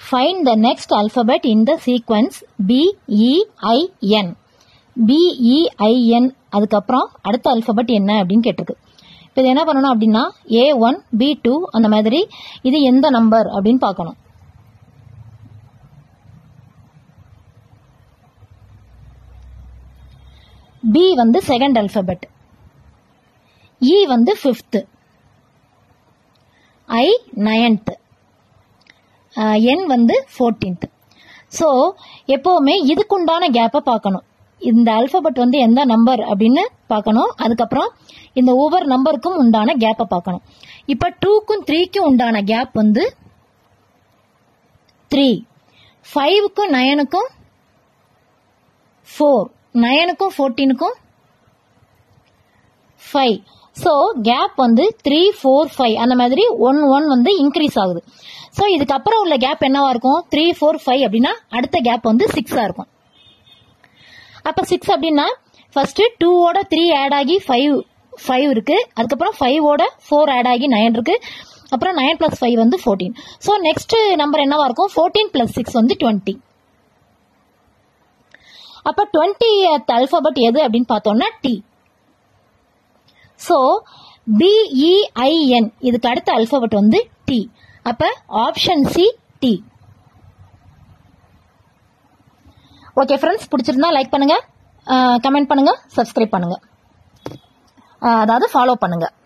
find the next alphabet in the sequence B E I N B E I N அதுக்கப்புறம் அடுத்த alphabet என்ன அப்படின்னு கேட்டிருக்கு இப்போ இது என்ன பண்ணணும் அப்படின்னா ஏ ஒன் பி டூ அந்த மாதிரி இது எந்த நம்பர் அப்படின்னு பார்க்கணும் பி வந்து செகண்ட் அல்பபெட் இ வந்து ஃபிஃப்த்து ஐ நயன்த்து என் வந்து ஃபோர்டீன்த் ஸோ எப்போவுமே இதுக்குண்டான கேப்பை பார்க்கணும் இந்த அல்பபெட் வந்து எந்த நம்பர் அப்படின்னு பார்க்கணும் அதுக்கப்புறம் இந்த ஒவ்வொரு நம்பருக்கும் உண்டான கேப்பை பார்க்கணும் இப்போ டூக்கும் த்ரீக்கும் உண்டான கேப் வந்து த்ரீ ஃபைவுக்கும் நயனுக்கும் ஃபோர் நயனுக்கும் ஃபோர்டீனுக்கும் ஃபைவ் ஸோ கேப் வந்து த்ரீ ஃபோர் ஃபைவ் அந்த மாதிரி ஒன் ஒன் வந்து இன்க்ரீஸ் ஆகுது ஸோ இதுக்கப்புறம் உள்ள கேப் என்னவா இருக்கும் த்ரீ ஃபோர் ஃபைவ் அப்படின்னா அடுத்த கேப் வந்து சிக்ஸாக இருக்கும் அப்போ சிக்ஸ் அப்படின்னா ஃபர்ஸ்ட் டூவோட த்ரீ ஆட் ஆகி ஃபைவ் ஃபைவ் இருக்கு அதுக்கப்புறம் ஃபைவோட ஃபோர் ஆட் ஆகி நைன் இருக்கு அப்புறம் நைன் பிளஸ் ஃபைவ் வந்து ஃபோர்டீன் ஸோ நெக்ஸ்ட் நம்பர் என்னவா இருக்கும் ஃபோர்டீன் பிளஸ் சிக்ஸ் வந்து டுவெண்ட்டி அப்ப டுவெண்ட்டி அல்பபெட் எது அப்படின்னு பார்த்தோம்னா டி ஸோ பிஇஐஎன் இதுக்கு அடுத்த அல்பபெட் வந்து டி அப்ப option C D okay friends பிடிச்சிருந்தா லைக் பண்ணுங்க கமெண்ட் பண்ணுங்க சப்ஸ்கிரைப் பண்ணுங்க அஹ் அதாவது ஃபாலோ பண்ணுங்க